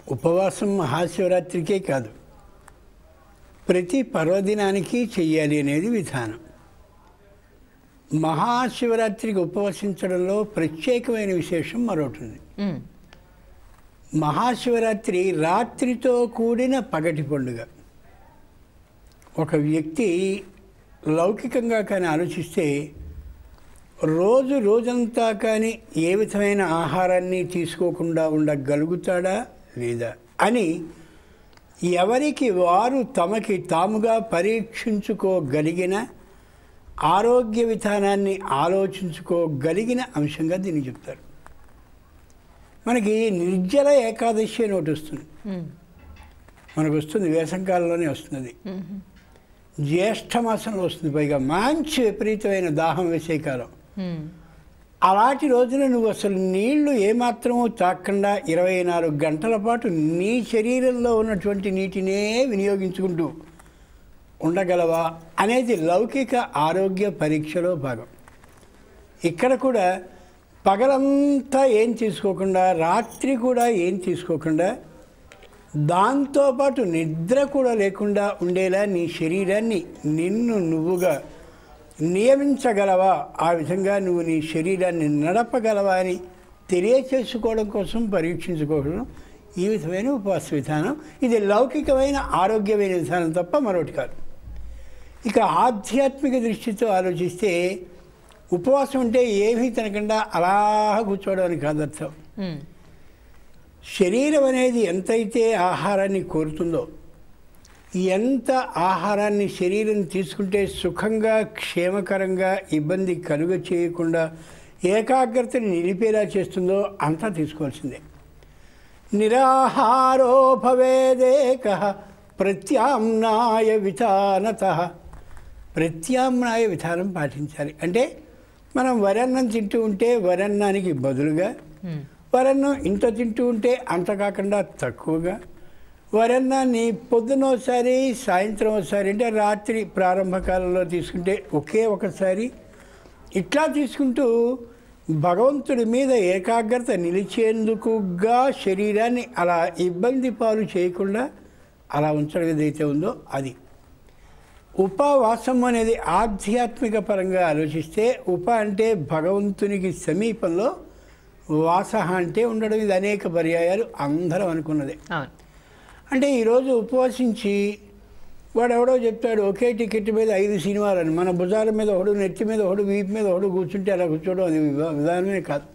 ఉపవాసం మహాశివరాత్రికే కాదు ప్రతి పర్వదినానికి చెయ్యాలి అనేది విధానం మహాశివరాత్రికి ఉపవసించడంలో ప్రత్యేకమైన విశేషం మరొకటి ఉంది ఉమ్, మహాశివరాత్రి రాత్రితో కూడిన పగటి పండుగ ఒక వ్యక్తి లౌకికంగా కానీ ఆలోచిస్తే రోజు రోజంతా కానీ ఏ విధమైన ఆహారాన్ని తీసుకోకుండా ఉండగలుగుతాడా లేదా అని ఎవరికి వారు తమకి తాముగా పరీక్షించుకోగలిగిన ఆరోగ్య విధానాన్ని ఆలోచించుకోగలిగిన అంశంగా దీన్ని చెప్తారు మనకి నిర్జల ఏకాదశి అని ఒకటి వస్తుంది ఉమ్, మనకు వస్తుంది వేసంకాలంలోనే వస్తుంది ఉమ్, జ్యేష్ఠ మాసంలో వస్తుంది పైగా మంచి విపరీతమైన దాహం వేసే కాలం ఉమ్, అలాంటి రోజున నువ్వు అసలు నీళ్లు ఏమాత్రమూ తాకుండా ఇరవై నాలుగు గంటల పాటు నీ శరీరంలో ఉన్నటువంటి నీటినే వినియోగించుకుంటూ ఉండగలవా అనేది లౌకిక ఆరోగ్య పరీక్షలో భాగం ఇక్కడ కూడా పగలంతా ఏం తీసుకోకుండా రాత్రి కూడా ఏం తీసుకోకుండా దాంతోపాటు నిద్ర కూడా లేకుండా ఉండేలా నీ శరీరాన్ని నిన్ను నువ్వుగా నియమించగలవా ఆ విధంగా నువ్వు నీ శరీరాన్ని నడపగలవా అని తెలియచేసుకోవడం కోసం పరీక్షించుకోవడం ఈ విధమైన ఉపవాస విధానం ఇది లౌకికమైన ఆరోగ్యమైన విధానం తప్ప మరొకటి కాదు ఇక ఆధ్యాత్మిక దృష్టితో ఆలోచిస్తే ఉపవాసం అంటే ఏమీ తినకుండా అలా కూర్చోవడం అని కాదు అర్థం ఉమ్, శరీరం అనేది ఎంతైతే ఆహారాన్ని కోరుతుందో ఎంత ఆహారాన్ని శరీరం తీసుకుంటే సుఖంగా క్షేమకరంగా ఇబ్బంది కలుగ చేయకుండా ఏకాగ్రతని నిలిపేలా చేస్తుందో అంతా తీసుకోవాల్సిందే నిరాహారో భవేదేక ప్రత్యామ్నాయ విధానత ప్రత్యామ్నాయ విధానం పాటించాలి అంటే మనం వరన్నం తింటూ ఉంటే వరన్నానికి బదులుగా ఉమ్, వరన్నం ఇంత తింటూ ఉంటే అంత కాకుండా తక్కువగా వరన్నాన్ని పొద్దున ఒకసారి సాయంత్రం ఒకసారి అంటే రాత్రి ప్రారంభ కాలంలో తీసుకుంటే ఒకే ఒకసారి ఇట్లా తీసుకుంటూ భగవంతుడి మీద ఏకాగ్రత నిలిచేందుకుగా శరీరాన్ని అలా ఇబ్బంది పాలు చేయకుండా అలా ఉంచడం ఏదైతే ఉందో అది ఉపవాసం అనేది ఆధ్యాత్మిక పరంగా ఆలోచిస్తే ఉప అంటే భగవంతునికి సమీపంలో వాస అంటే ఉండడం ఇది అనేక పర్యాయాలు అందరం అనుకున్నదే అవును అంటే ఈరోజు ఉపవాసించి వాడు ఎవడో చెప్తాడు ఒకే టికెట్ మీద ఐదు సినిమాలు అని మన భుజాల మీద ఒకడు నెత్తి మీద ఒకడు వీపు మీద ఒకడు కూర్చుంటే అలా కూర్చోవడం అది విధా- విధానమే కాదు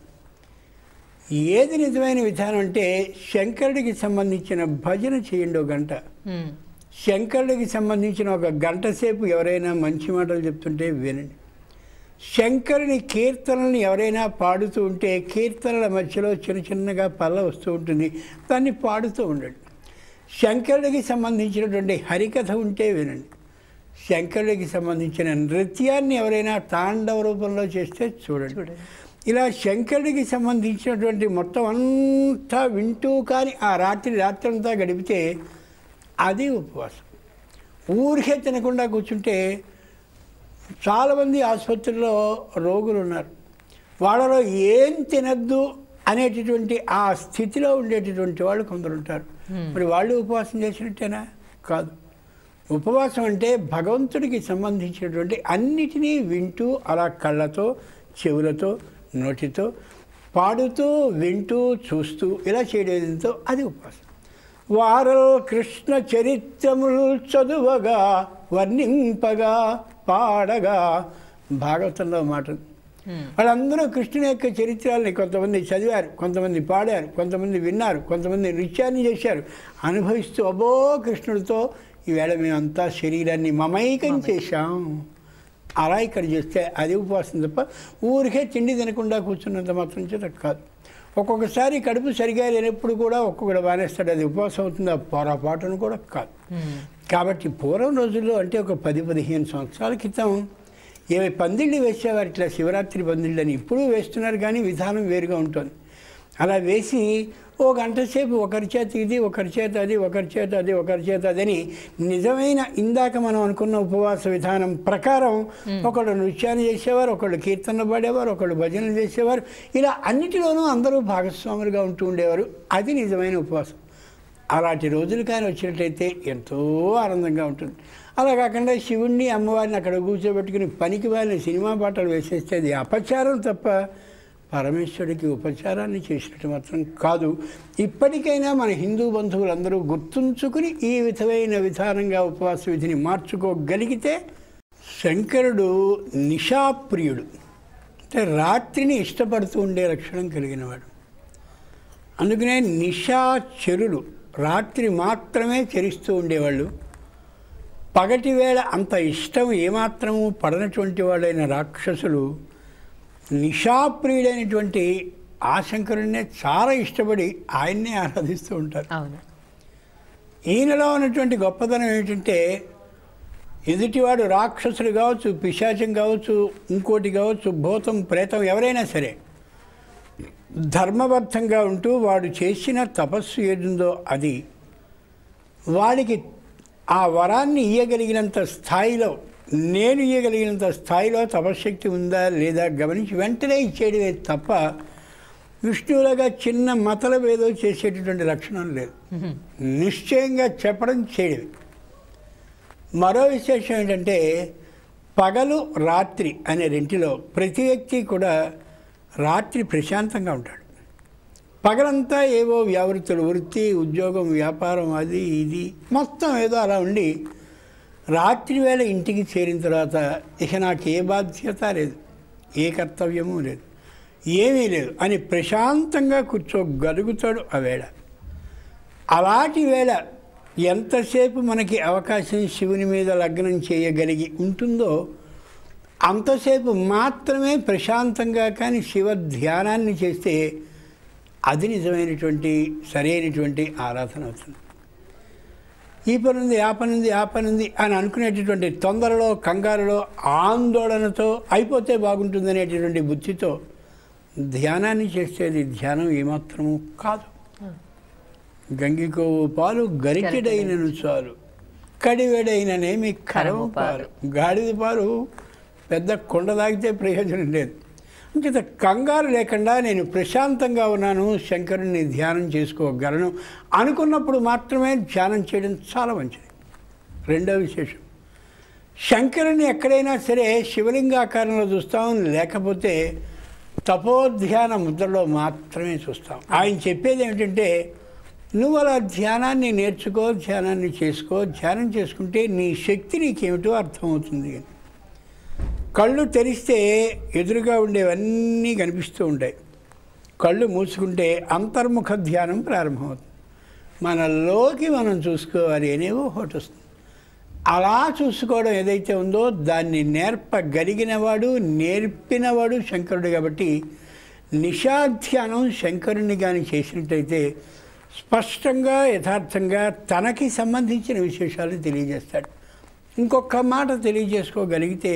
ఏది నిజమైన విధానం అంటే శంకరుడికి సంబంధించిన భజన చేయండి ఒక గంట ఉమ్, శంకరుడికి సంబంధించిన ఒక గంట సేపు ఎవరైనా మంచి మాటలు చెప్తుంటే వినండి శంకరుని కీర్తనల్ని ఎవరైనా పాడుతూ ఉంటే కీర్తనల మధ్యలో చిన్న చిన్నగా పల్ల వస్తూ ఉంటుంది దాన్ని పాడుతూ ఉండండి శంకరుడికి సంబంధించినటువంటి హరికథ ఉంటే వినండి శంకరుడికి సంబంధించిన నృత్యాన్ని ఎవరైనా తాండవ రూపంలో చేస్తే చూడండి చూడండి. ఇలా శంకరుడికి సంబంధించినటువంటి మొత్తం అంతా వింటూ కానీ ఆ రాత్రి రాత్రంతా గడిపితే అది ఉపవాసం ఊరికే తినకుండా కూర్చుంటే చాలామంది ఆసుపత్రిలో రోగులు ఉన్నారు వాళ్ళలో ఏం తినద్దు అనేటటువంటి ఆ స్థితిలో ఉండేటటువంటి వాళ్ళు కొందరు ఉంటారు మరి వాళ్ళు ఉపవాసం చేసినట్టేనా కాదు ఉపవాసం అంటే భగవంతుడికి సంబంధించినటువంటి అన్నిటినీ వింటూ అలా కళ్ళతో చెవులతో నోటితో పాడుతూ వింటూ చూస్తూ ఇలా చేయడంతో అది ఉపవాసం వారల్ కృష్ణ చరిత్రములు చదువగా వర్ణింపగా పాడగా భాగవతంలో మాట ఉంది. ఉమ్, వాళ్ళందరూ కృష్ణుని యొక్క చరిత్రల్ని కొంతమంది చదివారు కొంతమంది పాడారు కొంతమంది విన్నారు కొంతమంది నృత్యాన్ని చేశారు అనుభవిస్తూ అబో కృష్ణుడితో ఈవేళ మేమంతా శరీరాన్ని మమైకం చేశాం అలా ఇక్కడ చేస్తే అది ఉపవాసం తప్ప ఊరికే తిండి తినకుండా కూర్చున్నంత మాత్రం చేత కాదు ఒక్కొక్కసారి కడుపు సరిగా లేనప్పుడు కూడా ఒక్కొక్కడు మానేస్తాడు అది ఉపవాసం అవుతుంది ఆ పొరపాటును కూడా కాదు ఉమ్, కాబట్టి పూర్వం రోజుల్లో అంటే ఒక పది పదిహేను సంవత్సరాల క్రితం ఏమి పందిళ్ళు వేసేవారు ఇట్లా శివరాత్రి పందిళ్ళు అని ఇప్పుడు వేస్తున్నారు కానీ విధానం వేరుగా ఉంటుంది అలా వేసి ఓ గంట సేపు ఒకరి చేత ఇది ఒకరి చేత అది ఒకరి చేత అది ఒకరి చేత అదని నిజమైన ఇందాక మనం అనుకున్న ఉపవాస విధానం ప్రకారం ఒకళ్ళు నృత్యాన్ని చేసేవారు ఒకళ్ళు కీర్తనలు పాడేవారు ఒకళ్ళు భజనలు చేసేవారు ఇలా అన్నిటిలోనూ అందరూ భాగస్వాములుగా ఉంటూ ఉండేవారు అది నిజమైన ఉపవాసం అలాంటి రోజులు కానీ వచ్చినట్లయితే ఎంతో ఆనందంగా ఉంటుంది అలా కాకుండా శివుణ్ణి అమ్మవారిని అక్కడ కూర్చోబెట్టుకుని పనికి వాళ్ళని సినిమా పాటలు వేసేస్తే అది అపచారం తప్ప పరమేశ్వరుడికి ఉపచారాన్ని చేసినట్టు మాత్రం కాదు ఇప్పటికైనా మన హిందూ బంధువులందరూ గుర్తుంచుకుని ఈ విధమైన విధానంగా ఉపవాస విధిని మార్చుకోగలిగితే శంకరుడు నిషాప్రియుడు అంటే రాత్రిని ఇష్టపడుతూ ఉండే లక్షణం కలిగినవాడు అందుకనే నిశాచరులు రాత్రి మాత్రమే చరిస్తూ ఉండేవాళ్ళు పగటి వేళ అంత ఇష్టం ఏమాత్రము పడనటువంటి వాళ్ళైన రాక్షసులు నిషాప్రియుడైనటువంటి ఆ శంకరుడినే చాలా ఇష్టపడి ఆయన్నే ఆరాధిస్తూ ఉంటారు అవును ఈయనలో ఉన్నటువంటి గొప్పతనం ఏమిటంటే ఎదుటివాడు రాక్షసుడు కావచ్చు పిశాచం కావచ్చు ఇంకోటి కావచ్చు భూతం ప్రేతం ఎవరైనా సరే ధర్మబద్ధంగా ఉంటూ వాడు చేసిన తపస్సు ఏదుందో అది వాడికి ఆ వరాన్ని ఇయ్యగలిగినంత స్థాయిలో నేను ఇయ్యగలిగినంత స్థాయిలో తపశ్శక్తి ఉందా లేదా గమనించి వెంటనే ఇచ్చేయడమే తప్ప విష్ణువులాగా చిన్న మతలం ఏదో చేసేటటువంటి లక్షణం లేదు నిశ్చయంగా చెప్పడం చేయడమే మరో విశేషం ఏంటంటే పగలు రాత్రి అనే రెంటిలో ప్రతి వ్యక్తి కూడా రాత్రి ప్రశాంతంగా ఉంటాడు పగలంతా ఏవో వ్యావృత్తులు వృత్తి ఉద్యోగం వ్యాపారం అది ఇది మొత్తం ఏదో అలా ఉండి రాత్రి వేళ ఇంటికి చేరిన తర్వాత ఇక నాకు ఏ బాధ్యత లేదు ఏ కర్తవ్యము లేదు ఏమీ లేదు అని ప్రశాంతంగా కూర్చోగలుగుతాడు ఆ వేళ అలాంటి వేళ ఎంతసేపు మనకి అవకాశం శివుని మీద లగ్నం చేయగలిగి ఉంటుందో అంతసేపు మాత్రమే ప్రశాంతంగా కానీ శివ ధ్యానాన్ని చేస్తే అది నిజమైనటువంటి సరైనటువంటి ఆరాధన అవుతుంది ఈ పనుంది ఆ పనుంది ఆ పనుంది అని అనుకునేటటువంటి తొందరలో కంగారులో ఆందోళనతో అయిపోతే బాగుంటుందనేటటువంటి బుద్ధితో ధ్యానాన్ని చేసేది ధ్యానం ఏమాత్రము కాదు గంగికోవు పాలు గరికెడైనను చాలు కడివెడైననేమి కరవు పాలు గాడిద పాలు పెద్ద కొండ తాగితే ప్రయోజనం లేదు అంచేత కంగారు లేకుండా నేను ప్రశాంతంగా ఉన్నాను శంకరుని ధ్యానం చేసుకోగలను అనుకున్నప్పుడు మాత్రమే ధ్యానం చేయడం చాలా మంచిది రెండో విశేషం శంకరుని ఎక్కడైనా సరే శివలింగాకారంలో చూస్తాం లేకపోతే తపోధ్యాన ముద్రలో మాత్రమే చూస్తాం ఆయన చెప్పేది ఏమిటంటే నువ్వు అలా ధ్యానాన్ని నేర్చుకో ధ్యానాన్ని చేసుకో ధ్యానం చేసుకుంటే నీ శక్తి నీకేమిటో అర్థమవుతుంది అని కళ్ళు తెరిస్తే ఎదురుగా ఉండేవన్నీ కనిపిస్తూ ఉంటాయి కళ్ళు మూసుకుంటే అంతర్ముఖ ధ్యానం ప్రారంభమవుతుంది మనలోకి మనం చూసుకోవాలి అనేవో ఒకటి వస్తుంది అలా చూసుకోవడం ఏదైతే ఉందో దాన్ని నేర్పగలిగినవాడు నేర్పినవాడు శంకరుడు కాబట్టి నిషాధ్యానం శంకరుని కానీ చేసినట్టయితే స్పష్టంగా యథార్థంగా తనకి సంబంధించిన విశేషాలు తెలియజేస్తాడు ఇంకొక మాట తెలియజేసుకోగలిగితే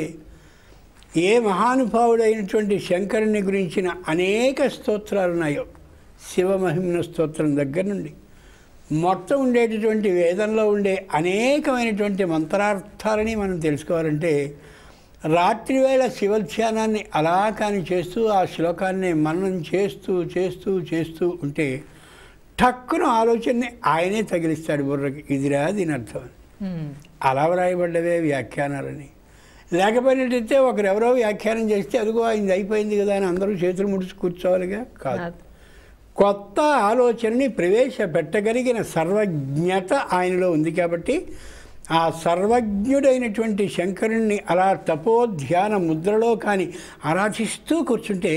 ఏ మహానుభావుడైనటువంటి శంకరుని గురించిన అనేక స్తోత్రాలు ఉన్నాయో శివమహిమ్న స్తోత్రం దగ్గర నుండి మొత్తం ఉండేటటువంటి వేదంలో ఉండే అనేకమైనటువంటి మంత్రార్థాలని మనం తెలుసుకోవాలంటే రాత్రివేళ శివధ్యానాన్ని అలా కానీ చేస్తూ ఆ శ్లోకాన్ని మననం చేస్తూ చేస్తూ చేస్తూ ఉంటే టక్కున ఆలోచనని ఆయనే తగిలిస్తాడు బుర్రకి ఇదిరా దీని అర్థం అని ఉమ్. అలా వ్రాయబడ్డవే వ్యాఖ్యానాలని లేకపోయినట్టయితే ఒకరెవరో వ్యాఖ్యానం చేస్తే అదిగో అయింది అయిపోయింది కదా అని అందరూ చేతులు ముడిచి కూర్చోవాలిగా కాదు కొత్త ఆలోచనని ప్రవేశపెట్టగలిగిన సర్వజ్ఞత ఆయనలో ఉంది కాబట్టి ఆ సర్వజ్ఞుడైనటువంటి శంకరుణ్ణి అలా తపోధ్యాన ముద్రలో కానీ ఆరాధిస్తూ కూర్చుంటే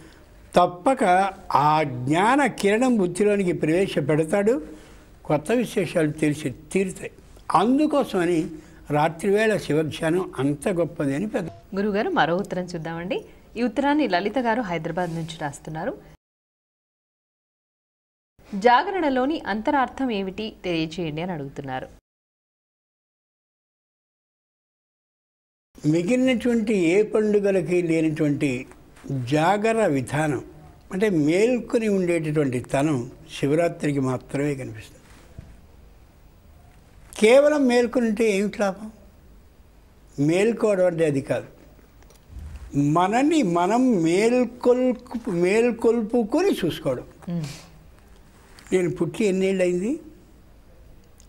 తప్పక ఆ జ్ఞాన కిరణం బుద్ధిలోనికి ప్రవేశపెడతాడు కొత్త విశేషాలు తెలిసి తీరుతాయి అందుకోసమని రాత్రివేళ శివధ్యానం అంత గొప్పది అని పెద్ద గురుగారు మరో ఉత్తరం చూద్దామండి ఈ ఉత్తరాన్ని లలిత గారు హైదరాబాద్ నుంచి రాస్తున్నారు జాగరణలోని అంతరార్థం ఏమిటి తెలియచేయండి అని అడుగుతున్నారు మిగిలినటువంటి ఏ పండుగలకి లేనటువంటి జాగర విధానం అంటే మేల్కొని ఉండేటటువంటి తనం శివరాత్రికి మాత్రమే కనిపిస్తుంది కేవలం మేల్కొని ఉంటే ఏమిటి లాభం మేల్కోవడం అంటే అది కాదు మనని మనం మేల్కొల్పు మేల్కొల్పుకొని చూసుకోవడం ఉమ్. నేను పుట్టి ఎన్నేళ్ళు అయింది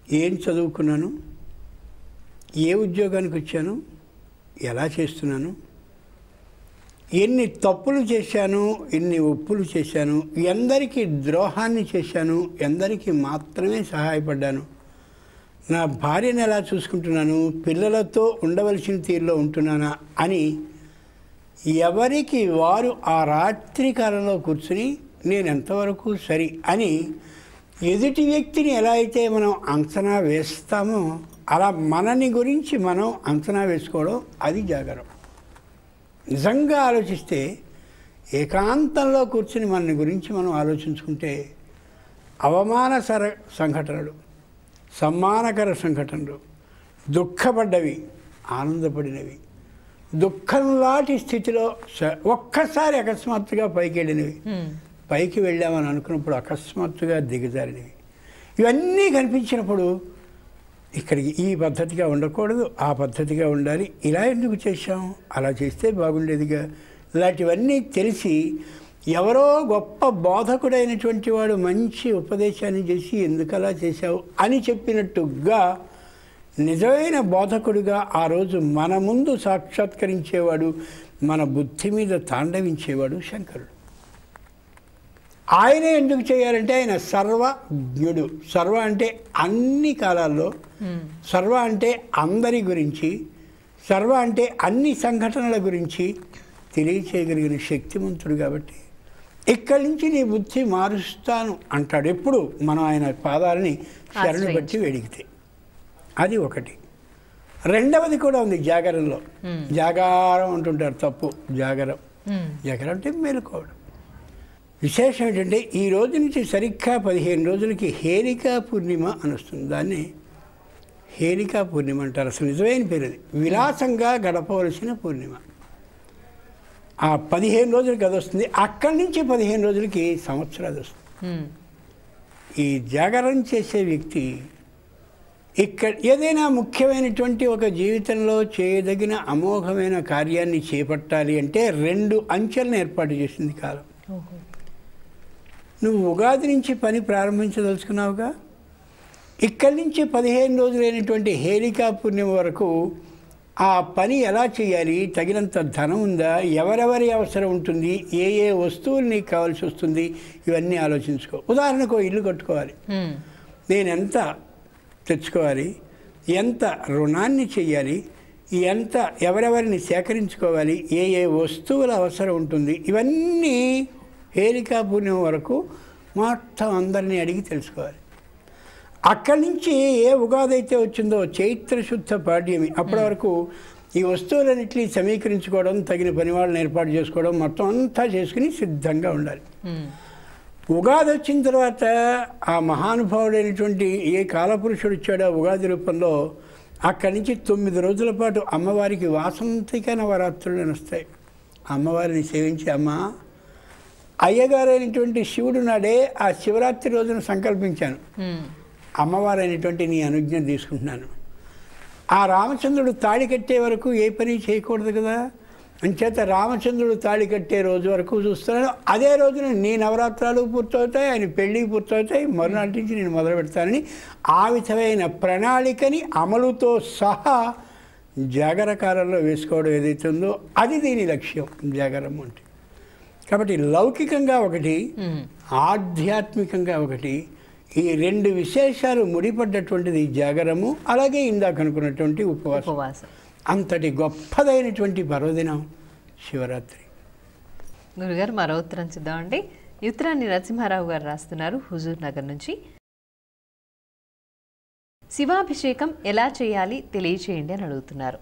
ఏం చదువుకున్నాను ఏ ఉద్యోగానికి వచ్చాను ఎలా చేస్తున్నాను ఎన్ని తప్పులు చేశాను ఎన్ని ఒప్పులు చేశాను ఎందరికి ద్రోహాన్ని చేశాను ఎందరికి మాత్రమే సహాయపడ్డాను నా భార్యను ఎలా చూసుకుంటున్నాను పిల్లలతో ఉండవలసిన తీరులో ఉంటున్నానా అని ఎవరికి వారు ఆ రాత్రి కాలంలో కూర్చుని నేను ఎంతవరకు సరి అని ఎదుటి వ్యక్తిని ఎలా అయితే మనం అంచనా వేస్తామో అలా మనని గురించి మనం అంచనా వేసుకోవడం అది జాగరం నిజంగా ఆలోచిస్తే ఏకాంతంలో కూర్చుని మన గురించి మనం ఆలోచించుకుంటే అవమానకర సంఘటనలు సమ్మానకర సంఘటనలు దుఃఖపడ్డవి ఆనందపడినవి దుఃఖం లాంటి స్థితిలో స- ఒక్కసారి అకస్మాత్తుగా పైకి వెళ్ళినవి హ్మ్. పైకి వెళ్ళామని అనుకున్నప్పుడు అకస్మాత్తుగా దిగజారినవి ఇవన్నీ కనిపించినప్పుడు ఇక్కడికి ఈ పద్ధతిగా ఉండకూడదు ఆ పద్ధతిగా ఉండాలి ఇలా ఎందుకు చేశాం అలా చేస్తే బాగుండేదిగా ఇలాంటివన్నీ తెలిసి ఎవరో గొప్ప బోధకుడైనటువంటి వాడు మంచి ఉపదేశాన్ని చేసి ఎందుకు అలా చేశావు అని చెప్పినట్టుగా నిజమైన బోధకుడిగా ఆ రోజు మన ముందు సాక్షాత్కరించేవాడు మన బుద్ధి మీద తాండవించేవాడు శంకరుడు ఆయనే ఎందుకు చేయాలంటే ఆయన సర్వజ్ఞుడు సర్వ అంటే అన్ని కాలాల్లో హ్మ్. సర్వ అంటే అందరి గురించి సర్వ అంటే అన్ని సంఘటనల గురించి తెలియచేయగలిగిన శక్తిమంతుడు కాబట్టి ఇక్కడి నుంచి నీ బుద్ధి మారుస్తాను అంటాడు ఎప్పుడు మనం ఆయన పాదాలని శరణు బట్టి వెడిగితే అది ఒకటి రెండవది కూడా ఉంది జాగరంలో Hmm. జాగారం అంటుంటారు తప్పు జాగరం హ్మ్. జాగరం అంటే మేలుకోవడం విశేషం ఏంటంటే ఈ రోజు నుంచి సరిగ్గా పదిహేను రోజులకి హేలికా పూర్ణిమ అని వస్తుంది దాన్ని హేలికా పూర్ణిమ అంటారు అసలు నిజమైన పేరు అది విలాసంగా గడపవలసిన పూర్ణిమ ఆ పదిహేను రోజులకి అది వస్తుంది అక్కడి నుంచి పదిహేను రోజులకి సంవత్సరాలు వస్తుంది హ్మ్. ఈ జాగరణ చేసే వ్యక్తి ఇక్కడ ఏదైనా ముఖ్యమైనటువంటి ఒక జీవితంలో చేయదగిన అమోఘమైన కార్యాన్ని చేపట్టాలి అంటే రెండు అంచెలను ఏర్పాటు చేసింది కాలం ఓహో. నువ్వు ఉగాది నుంచి పని ప్రారంభించదలుచుకున్నావుగా ఇక్కడి నుంచి పదిహేను రోజులైనటువంటి హేలికా పుణ్యం వరకు ఆ పని ఎలా చేయాలి తగినంత ధనం ఉందా ఎవరెవరి అవసరం ఉంటుంది ఏ ఏ వస్తువులు నీకు కావాల్సి వస్తుంది ఇవన్నీ ఆలోచించుకో ఉదాహరణకు ఓ ఇల్లు కట్టుకోవాలి హ్మ్. నేను ఎంత తెచ్చుకోవాలి ఎంత రుణాన్ని చెయ్యాలి ఎంత ఎవరెవరిని సేకరించుకోవాలి ఏ ఏ వస్తువుల అవసరం ఉంటుంది ఇవన్నీ హేలికా పుణ్యం వరకు మొత్తం అందరినీ అడిగి తెలుసుకోవాలి అక్కడి నుంచి ఏ ఉగాది అయితే వచ్చిందో చైత్ర శుద్ధ పాడ్యమి అప్పటి వరకు ఈ వస్తువులన్నింటినీ సమీకరించుకోవడం తగిన పని వాళ్ళని ఏర్పాటు చేసుకోవడం మొత్తం అంతా చేసుకుని సిద్ధంగా ఉండాలి హ్మ్. ఉగాది వచ్చిన తర్వాత ఆ మహానుభావుడైనటువంటి ఏ కాలపురుషుడు వచ్చాడో ఆ ఉగాది రూపంలో అక్కడి నుంచి తొమ్మిది రోజుల పాటు అమ్మవారికి వాసంతిక నవరాత్రులు అని వస్తాయి అమ్మవారిని సేవించి అమ్మ అయ్యగారైనటువంటి శివుడు నాడే ఆ శివరాత్రి రోజున సంకల్పించాను హ్మ్. అమ్మవారైనటువంటి నీ అనుజ్ఞ తీసుకుంటున్నాను ఆ రామచంద్రుడు తాళి కట్టే వరకు ఏ పని చేయకూడదు కదా అంచేత రామచంద్రుడు తాళి కట్టే రోజు వరకు చూస్తున్నాను అదే రోజున నీ నవరాత్రాలు పూర్తవుతాయి ఆయన పెళ్ళి పూర్తవుతాయి మరునాటి నుంచి నేను మొదలు పెడతానని ఆ విధమైన ప్రణాళికని అమలుతో సహా జాగర కాలంలో వేసుకోవడం ఏదైతే ఉందో అది దీని లక్ష్యం జాగరం అంటే కాబట్టి లౌకికంగా ఒకటి హ్మ్. ఆధ్యాత్మికంగా ఒకటి ఈ రెండు విశేషాలు ముడిపడ్డటువంటిది జాగరము అలాగే ఇందాక అనుకున్నటువంటి ఉపవాసం ఉపవాసం అంతటి గొప్పదైనటువంటి పర్వదినం శివరాత్రి గురుగారు మరో ఉత్తరం చూద్దామండి ఈ ఉత్తరాన్ని నరసింహారావు గారు రాస్తున్నారు హుజూర్ నగర్ నుంచి శివాభిషేకం ఎలా చేయాలి తెలియచేయండి అని అడుగుతున్నారు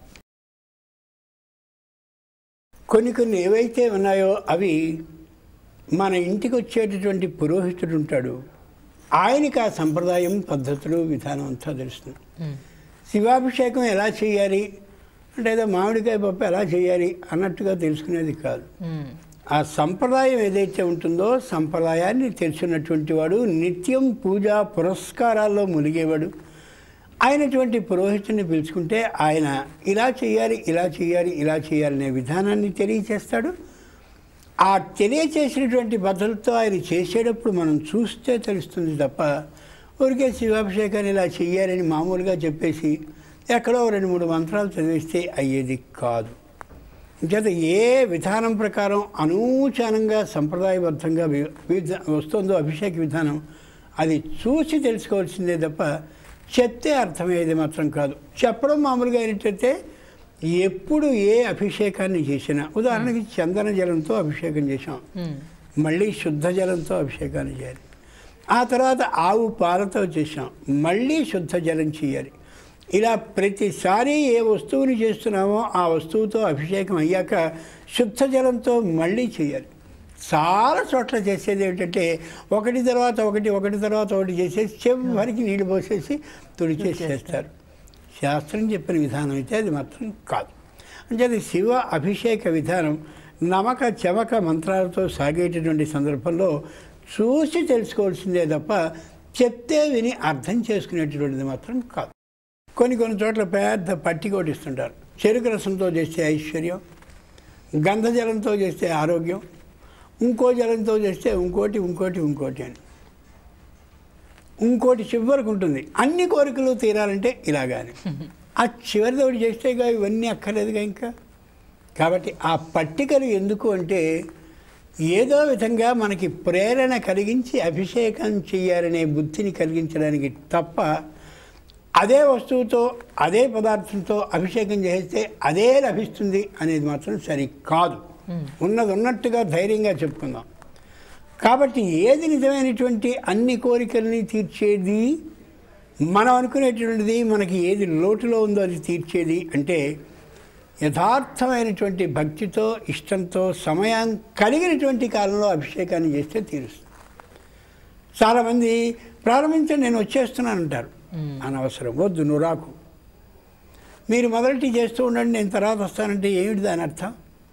కొన్ని కొన్ని ఏవైతే ఉన్నాయో అవి మన ఇంటికి వచ్చేటటువంటి పురోహితుడు ఉంటాడు ఆయనకి ఆ సంప్రదాయం పద్ధతులు విధానం అంతా తెలుస్తుంది హ్మ్. శివాభిషేకం ఎలా చేయాలి అంటే ఏదో మామిడికాయ పప్పు ఎలా చేయాలి అన్నట్టుగా తెలుసుకునేది కాదు హ్మ్. ఆ సంప్రదాయం ఏదైతే ఉంటుందో సంప్రదాయాన్ని తెలిసినటువంటి వాడు నిత్యం పూజా పురస్కారాల్లో మునిగేవాడు ఆయనటువంటి పురోహితుడిని పిలుచుకుంటే ఆయన ఇలా చేయాలి ఇలా చేయాలి ఇలా చేయాలనే విధానాన్ని తెలియచేస్తాడు ఆ తెలియచేసినటువంటి పద్ధతితో ఆయన చేసేటప్పుడు మనం చూస్తే తెలుస్తుంది తప్ప ఊరికే శివాభిషేకాన్ని ఇలా చెయ్యాలని మామూలుగా చెప్పేసి ఎక్కడో రెండు మూడు మంత్రాలు చదివిస్తే అయ్యేది కాదు చేత ఏ విధానం ప్రకారం అనూచానంగా సంప్రదాయబద్ధంగా వి- విధ- వస్తుందో అభిషేక విధానం అది చూసి తెలుసుకోవాల్సిందే తప్ప చెప్తే అర్థమయ్యేది మాత్రం కాదు చెప్పడం మామూలుగా ఏంటంటే ఎప్పుడు ఏ అభిషేకాన్ని చేసినా ఉదాహరణకి చందన జలంతో అభిషేకం చేసాం ఉమ్, మళ్ళీ శుద్ధ జలంతో అభిషేకాన్ని చేయాలి ఆ తర్వాత ఆవు పాలతో చేసాం మళ్ళీ శుద్ధ జలం చేయాలి ఇలా ప్రతిసారి ఏ వస్తువుని చేస్తున్నామో ఆ వస్తువుతో అభిషేకం అయ్యాక శుద్ధ జలంతో మళ్ళీ చేయాలి చాలా చోట్ల చేసేది ఏమిటంటే ఒకటి తర్వాత ఒకటి ఒకటి తర్వాత ఒకటి చేసేసి చివరికి నీళ్ళు పోసేసి తుడిచేసి చేస్తారు శాస్త్రం చెప్పిన విధానం అయితే అది మాత్రం కాదు అంటే శివ అభిషేక విధానం నమక చమక మంత్రాలతో సాగేటటువంటి సందర్భంలో చూసి తెలుసుకోవాల్సిందే తప్ప చెప్తే విని అర్థం చేసుకునేటటువంటిది మాత్రం కాదు కొన్ని కొన్ని చోట్ల పెద్ద పట్టి కొట్టిస్తుంటారు చెరుకు రసంతో చేస్తే ఐశ్వర్యం గంధజలంతో చేస్తే ఆరోగ్యం ఇంకో జలంతో చేస్తే ఇంకోటి ఇంకోటి ఇంకోటి అని ఇంకోటి చివరికి ఉంటుంది అన్ని కోరికలు తీరాలంటే ఇలాగానే ఆ చివరిది ఒకటి చేస్తేగా ఇవన్నీ అక్కర్లేదుగా ఇంకా కాబట్టి ఆ పట్టికలు ఎందుకు అంటే ఏదో విధంగా మనకి ప్రేరణ కలిగించి అభిషేకం చేయాలనే బుద్ధిని కలిగించడానికి తప్ప అదే వస్తువుతో అదే పదార్థంతో అభిషేకం చేస్తే అదే లభిస్తుంది అనేది మాత్రం సరి కాదు ఉన్నది ఉన్నట్టుగా ధైర్యంగా చెప్పుకుందాం కాబట్టి ఏది నిజమైనటువంటి అన్ని కోరికల్ని తీర్చేది మనం అనుకునేటువంటిది మనకి ఏది లోటులో ఉందో అది తీర్చేది అంటే యథార్థమైనటువంటి భక్తితో ఇష్టంతో సమయం కలిగినటువంటి కాలంలో అభిషేకాన్ని చేస్తే తీరుస్తుంది చాలామంది ప్రారంభించండి నేను వచ్చేస్తున్నాను అంటారు అనవసరం వద్దు నువ్వు రాకు మీరు మొదటి చేస్తూ ఉండండి నేను తర్వాత వస్తానంటే ఏమిటి దాని అర్థం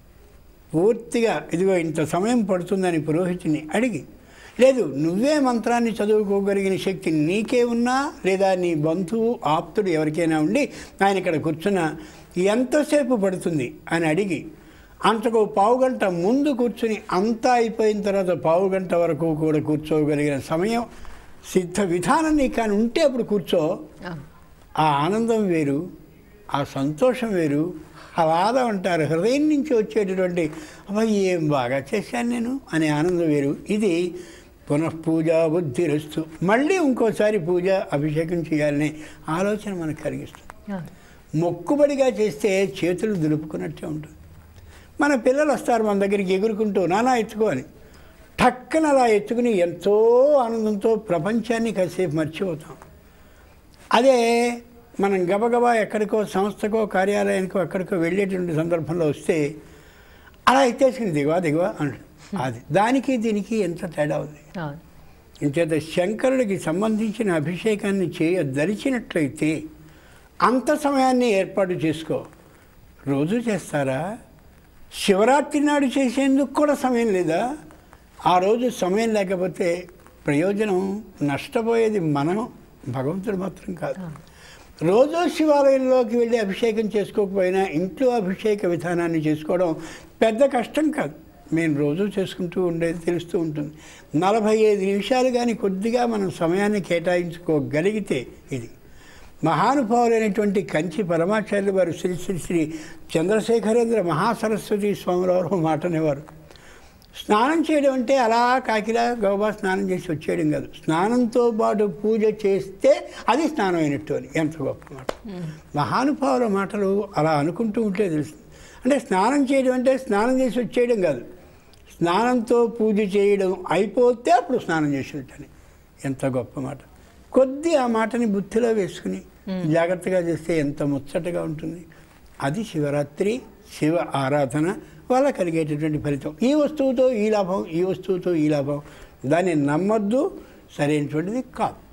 పూర్తిగా ఇదిగో ఇంత సమయం పడుతుందని పురోహితుని అడిగి లేదు నువ్వే మంత్రాన్ని చదువుకోగలిగిన శక్తి నీకే ఉన్నా లేదా నీ బంధువు ఆప్తుడు ఎవరికైనా ఉండి ఆయన ఇక్కడ కూర్చున్నా ఎంతసేపు పడుతుంది అని అడిగి అంతకు పావుగంట ముందు కూర్చుని అంతా అయిపోయిన తర్వాత పావుగంట వరకు కూడా కూర్చోగలిగిన సమయం సిద్ధ విధానం నీకు కానీ ఉంటే అప్పుడు కూర్చో ఆ, ఆ ఆనందం వేరు ఆ సంతోషం వేరు ఆహ్లాదం అంటారు హృదయం నుంచి వచ్చేటటువంటి అబ్బా ఏం బాగా చేశాను నేను అనే ఆనందం వేరు ఇది పునఃపూజ బుద్ధిరస్తు మళ్ళీ ఇంకోసారి పూజ అభిషేకం చేయాలనే ఆలోచన మనకు కలిగిస్తుంది ఆ, మొక్కుబడిగా చేస్తే చేతులు దులుపుకున్నట్టే ఉంటుంది మన పిల్లలు వస్తారు మన దగ్గరికి ఎగురుకుంటూ నానా ఎత్తుకో అని టక్కన అలా ఎత్తుకుని ఎంతో ఆనందంతో ప్రపంచాన్ని కాసేపు మర్చిపోతాం అదే మనం గబగబా ఎక్కడికో సంస్థకో కార్యాలయానికో ఎక్కడికో వెళ్ళేటువంటి సందర్భంలో వస్తే అలా ఎత్తేసుకుని దిగువా దిగువా అంటాడు అది దానికి దీనికి ఎంత తేడా ఉంది అవును ఇంచేత శంకరుడికి సంబంధించిన అభిషేకాన్ని చేయదలిచినట్లయితే అంత సమయాన్ని ఏర్పాటు చేసుకో రోజు చేస్తారా శివరాత్రి నాడు చేసేందుకు కూడా సమయం లేదా ఆ రోజు సమయం లేకపోతే ప్రయోజనం నష్టపోయేది మనం భగవంతుడు మాత్రం కాదు రోజు శివాలయంలోకి వెళ్ళి అభిషేకం చేసుకోకపోయినా ఇంట్లో అభిషేక విధానాన్ని చేసుకోవడం పెద్ద కష్టం కాదు మేము రోజు చేసుకుంటూ ఉండేది తెలుస్తూ ఉంటుంది నలభై ఐదు నిమిషాలు కానీ కొద్దిగా మనం సమయాన్ని కేటాయించుకోగలిగితే ఇది మహానుభావులైనటువంటి కంచి పరమాచార్యులు వారు శ్రీ శ్రీ శ్రీ చంద్రశేఖరేంద్ర మహాసరస్వతి స్వామివారు మాట అనేవారు స్నానం చేయడం అంటే అలా కాకిలా గౌబా స్నానం చేసి వచ్చేయడం కాదు స్నానంతో పాటు పూజ చేస్తే అది స్నానం అయినట్టు అని ఎంత గొప్ప మాట మహానుభావుల మాటలు అలా అనుకుంటూ ఉంటే తెలుస్తుంది అంటే స్నానం చేయడం అంటే స్నానం చేసి వచ్చేయడం కాదు స్నానంతో పూజ చేయడం అయిపోతే అప్పుడు స్నానం చేసినట్టని ఎంత గొప్ప మాట కొద్ది ఆ మాటని బుద్ధిలో వేసుకుని జాగ్రత్తగా చేస్తే ఎంత ముచ్చటగా ఉంటుంది అది శివరాత్రి శివ ఆరాధన వల్ల కలిగేటటువంటి ఫలితం ఈ వస్తువుతో ఈ లాభం ఈ వస్తువుతో ఈ లాభం దాన్ని నమ్మొద్దు సరైనటువంటిది కాదు